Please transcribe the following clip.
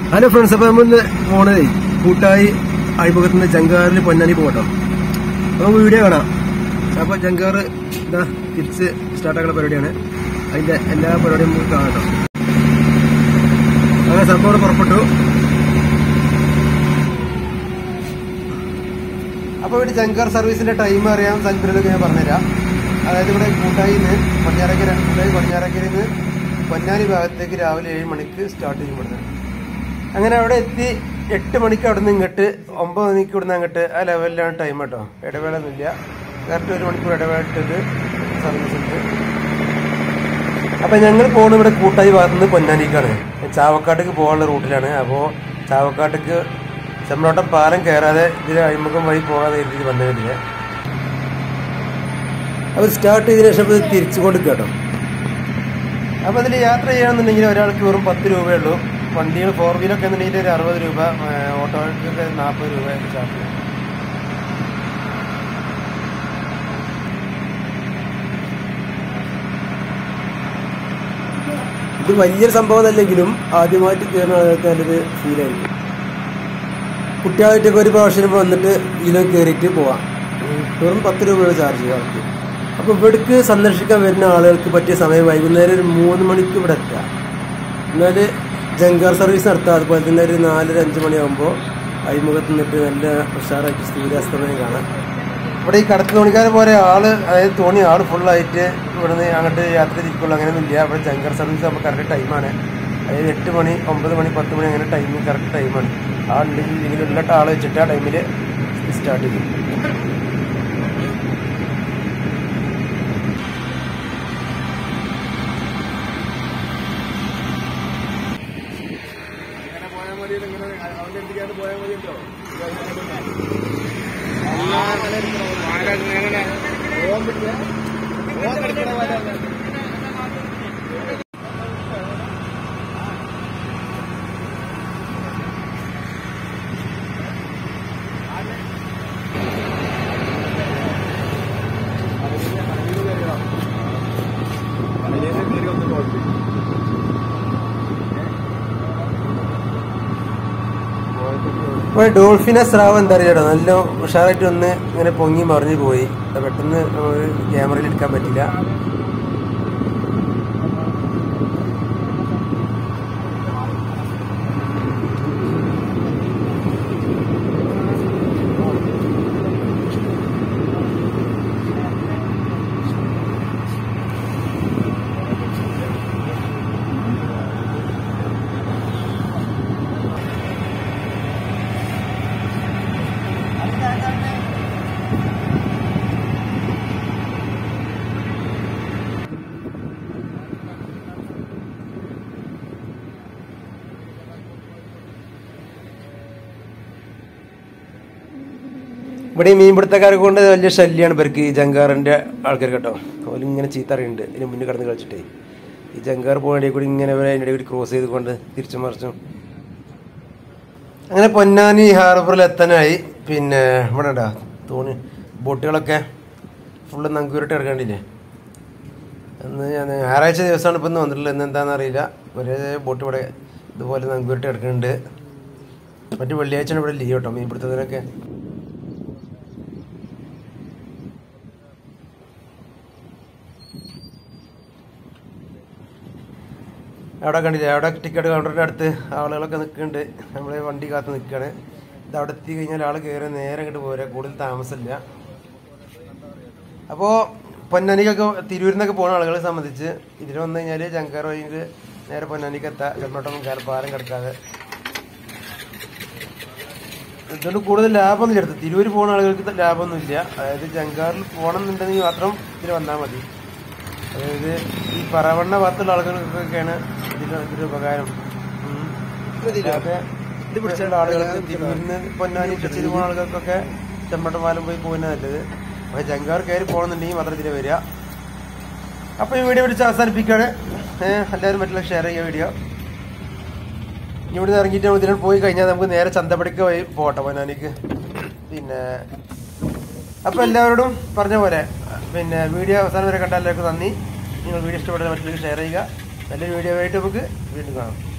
Hello friends അപ്പൊ നമ്മളിന്ന് പോണത് കൂട്ടായി അഴിമുഖത്തുനിന്ന് ജങ്കാറിൽ പൊന്നാനി പോകട്ടോ അപ്പൊ നമുക്ക് വീഡിയോ കാണാം അപ്പൊ ജങ്കാറ് ഇതാ തിരിച്ച് സ്റ്റാർട്ടാക്കുന്ന പരിപാടിയാണ് അതിന്റെ എല്ലാ പരിപാടിയും നമുക്ക് കാണാം ട്ടോ. അങ്ങനെ സംഭവം ഇവിടെ പുറപ്പെട്ടു അപ്പൊ ഇവിടെ ജങ്കാർ സർവീസിന്റെ ടൈം അറിയാൻ താല്പര്യമൊക്കെ ഞാൻ പറഞ്ഞുതരാം അതായത് ഇവിടെ കൂട്ടായിന്ന് പടിഞ്ഞാറക്കര കൂട്ടായി പടിഞ്ഞാറക്കരയിൽ നിന്ന് പൊന്നാനി ഭാഗത്തേക്ക് രാവിലെ ഏഴ് മണിക്ക് സ്റ്റാർട്ട് ചെയ്യും ഇവിടുന്ന് അങ്ങനെ അവിടെ എത്തി എട്ട് മണിക്ക് അവിടെ നിന്ന് ഇങ്ങോട്ട് ഒമ്പത് മണിക്ക് ഇവിടുന്ന് അങ്ങോട്ട് ആ ലെവലിലാണ് ടൈം കേട്ടോ ഇടവേള ഒന്നുമില്ല കറക്റ്റ് ഒരു മണിക്കൂർ ഇടവേളിട്ടത് സർവീസ് ഉണ്ട് അപ്പൊ ഞങ്ങൾ പോകുന്നത് ഇവിടെ കൂട്ടായി ഭാഗത്തുനിന്ന് പൊന്നാനിക്കാണ് ചാവക്കാട്ടേക്ക് പോകാനുള്ള റൂട്ടിലാണ് അപ്പോൾ ചാവക്കാട്ടേക്ക് ചെമ്മലോട്ടം പാലം കയറാതെ ഇതിൽ അഴിമുഖം വഴി പോകാതെ രീതിയിൽ വന്നതില്ല അവർ സ്റ്റാർട്ട് ചെയ്തതിനു ശേഷം ഇത് തിരിച്ചു കൊണ്ട് കേട്ടോ അപ്പൊ അതിൽ യാത്ര ചെയ്യണമെന്നുണ്ടെങ്കിൽ ഒരാൾക്ക് വെറും പത്ത് രൂപയേ ഉള്ളൂ വണ്ടികൾ ഫോർ വീലൊക്കെ എന്നുണ്ടെങ്കിൽ ഒരു അറുപത് രൂപ ഓട്ടോയ്ക്കൊക്കെ നാൽപ്പത് രൂപ ചാർജ് ഇത് വലിയൊരു സംഭവം അല്ലെങ്കിലും ആദ്യമായിട്ട് കയറുന്ന ആൾക്ക് നല്ലൊരു ഫീലായിരിക്കും കുട്ടികളായിട്ടൊക്കെ ഒരു പ്രാവശ്യം വന്നിട്ട് ഇതിലേക്ക് കയറിയിട്ട് പോവാം ഉം. വെറും പത്ത് രൂപയുടെ ചാർജ് ചെയ്യും അവർക്ക് അപ്പോൾ ഇവിടേക്ക് സന്ദർശിക്കാൻ വരുന്ന ആളുകൾക്ക് പറ്റിയ സമയം വൈകുന്നേരം ഒരു മൂന്ന് മണിക്ക് ഇവിടെ എത്തുക എന്നാൽ ജങ്കാർ സർവീസ് നടത്തുക അതുപോലെ തന്നെ ഒരു നാലര അഞ്ച് മണിയാകുമ്പോൾ അഴിമുഖത്ത് നിന്നിട്ട് നല്ല ഉഷാറായിട്ട് സൂര്യാസ്തമയം കാണാം ഇവിടെ ഈ കടത്ത് തോണിക്കാരെ പോലെ ആള് അതായത് തോണി ആള് ഫുള്ളായിട്ട് ഇവിടുന്ന് അങ്ങോട്ട് യാത്ര തിരിക്കുള്ളൂ അങ്ങനെയൊന്നും ഇല്ല ഇവിടെ ജങ്കർ സർവീസ് നമുക്ക് കറക്റ്റ് ടൈമാണ് അതായത് എട്ട് മണി ഒമ്പത് മണി പത്ത് മണി അങ്ങനെ ടൈം കറക്റ്റ് ടൈമാണ് ആളുണ്ടെങ്കിൽ ഇതിലുള്ള ആൾ വെച്ചിട്ട് ആ ടൈമിൽ സ്റ്റാർട്ട് ചെയ്യും ഇപ്പോൾ ഡോൾഫിനെ സ്രാവ് എന്താ അറിയാലോ നല്ല ഉഷാറായിട്ട് ഒന്ന് ഇങ്ങനെ പൊങ്ങി മറിഞ്ഞു പോയി അത് പെട്ടെന്ന് ക്യാമറയിൽ എടുക്കാൻ പറ്റില്ല ഇവിടെ ഈ മീൻപിടുത്തക്കാരെ കൊണ്ട് വലിയ ശല്യമാണ് ഇവർക്ക് ഈ ജങ്കാറിന്റെ ആൾക്കാർ കേട്ടോ ഇങ്ങനെ ചീത്ത അറിയുന്നുണ്ട് ഇതിന് മുന്നിൽ കിടന്ന് കളിച്ചിട്ടേ ഈ ജങ്കാർ പോകുന്ന കൂടി ഇങ്ങനെ ഇവരെ അതിൻ്റെ കൂടി ക്രോസ് ചെയ്തുകൊണ്ട് തിരിച്ചും മറിച്ചും അങ്ങനെ പൊന്നാനി ഹാർബറിൽ എത്താനായി പിന്നെ ഇവിടെ ഉണ്ടാ തോണി ബോട്ടുകളൊക്കെ ഫുള്ള് നങ്കൂരിട്ട് ഇറക്കാണ്ടില്ലേ എന്ന് ഞാൻ ഞായറാഴ്ച ദിവസമാണ് ഇപ്പം ഇന്ന് വന്നിട്ടുള്ളത് ഇന്ന് എന്താണെന്ന് അറിയില്ല ഒരേ ബോട്ട് ഇവിടെ ഇതുപോലെ നങ്കൂരിട്ട് ഇറക്കുന്നുണ്ട് മറ്റു വെള്ളിയാഴ്ചയാണ് ഇവിടെ ലീവ് കേട്ടോ മീൻപിടുത്തത്തിനൊക്കെ അവിടെ കണ്ടില്ലേ അവിടെ ടിക്കറ്റ് കൗണ്ടറിൻ്റെ അടുത്ത് ആളുകളൊക്കെ നിൽക്കുന്നുണ്ട് നമ്മൾ വണ്ടി കാത്ത് നിൽക്കുകയാണ് ഇത് അവിടെ എത്തി കഴിഞ്ഞാൽ ആൾ കയറി നേരെ ഇങ്ങോട്ട് പോരാ കൂടുതൽ താമസമില്ല അപ്പോൾ പൊന്നാനിക്കൊക്കെ തിരൂരിൽ നിന്നൊക്കെ പോകുന്ന ആളുകളെ സംബന്ധിച്ച് ഇതിൽ വന്നു കഴിഞ്ഞാൽ ജങ്കാർ വഴിയിൽ നേരെ പൊന്നാനിക്ക് എത്താം ചെമ്മട്ടം പാലം കിടക്കാതെ ഇതുകൊണ്ട് കൂടുതൽ ലാഭമൊന്നും എടുത്ത് തിരൂര് പോകുന്ന ആളുകൾക്ക് ലാഭമൊന്നുമില്ല അതായത് ജങ്കാറിൽ പോകണം എന്നുണ്ടെങ്കിൽ മാത്രം ഇതിൽ വന്നാൽ മതി അതായത് ഈ പറവണ്ണ ഭാഗത്തുള്ള ആളുകൾക്കൊക്കെയാണ് ഇതിന് ഇതിന്റെ ഉപകാരം ഉം. അല്ലാതെ ഇത് പിടിച്ചുള്ള ആളുകൾക്ക് തിരുവനന്തപുരത്ത് പൊന്നാനി തിരിച്ചു പോകുന്ന ആളുകൾക്കൊക്കെ ചെമ്മട്ടം പാലം പോയി പോകുന്നത് നല്ലത് അപ്പൊ ജങ്കാർ കയറി പോകണമെന്നുണ്ടെങ്കിൽ മാത്രം ഇതിൽ വരിക അപ്പൊ ഈ വീഡിയോ പിടിച്ച് അവസാനിപ്പിക്കുകയാണ് ഏഹ് എല്ലാവരും മറ്റുള്ള ഷെയർ ചെയ്യുക വീഡിയോ ഇനി ഇവിടുന്ന് ഇറങ്ങിയിട്ട് ഇതിൽ പോയി കഴിഞ്ഞാൽ നമുക്ക് നേരെ ചന്തപ്പടിക്ക് പോയി പോട്ടെ പൊന്നാനിക്ക് പിന്നെ അപ്പോൾ എല്ലാവരോടും പറഞ്ഞ പോലെ പിന്നെ വീഡിയോ അവസാനം വരെ കണ്ട എല്ലാവർക്കും നന്ദി നിങ്ങൾ വീഡിയോ ഇഷ്ടപ്പെട്ട മറ്റുള്ളവർക്ക് ഷെയർ ചെയ്യുക നല്ലൊരു വീഡിയോ ആയിട്ട് നമുക്ക് വീണ്ടും കാണാം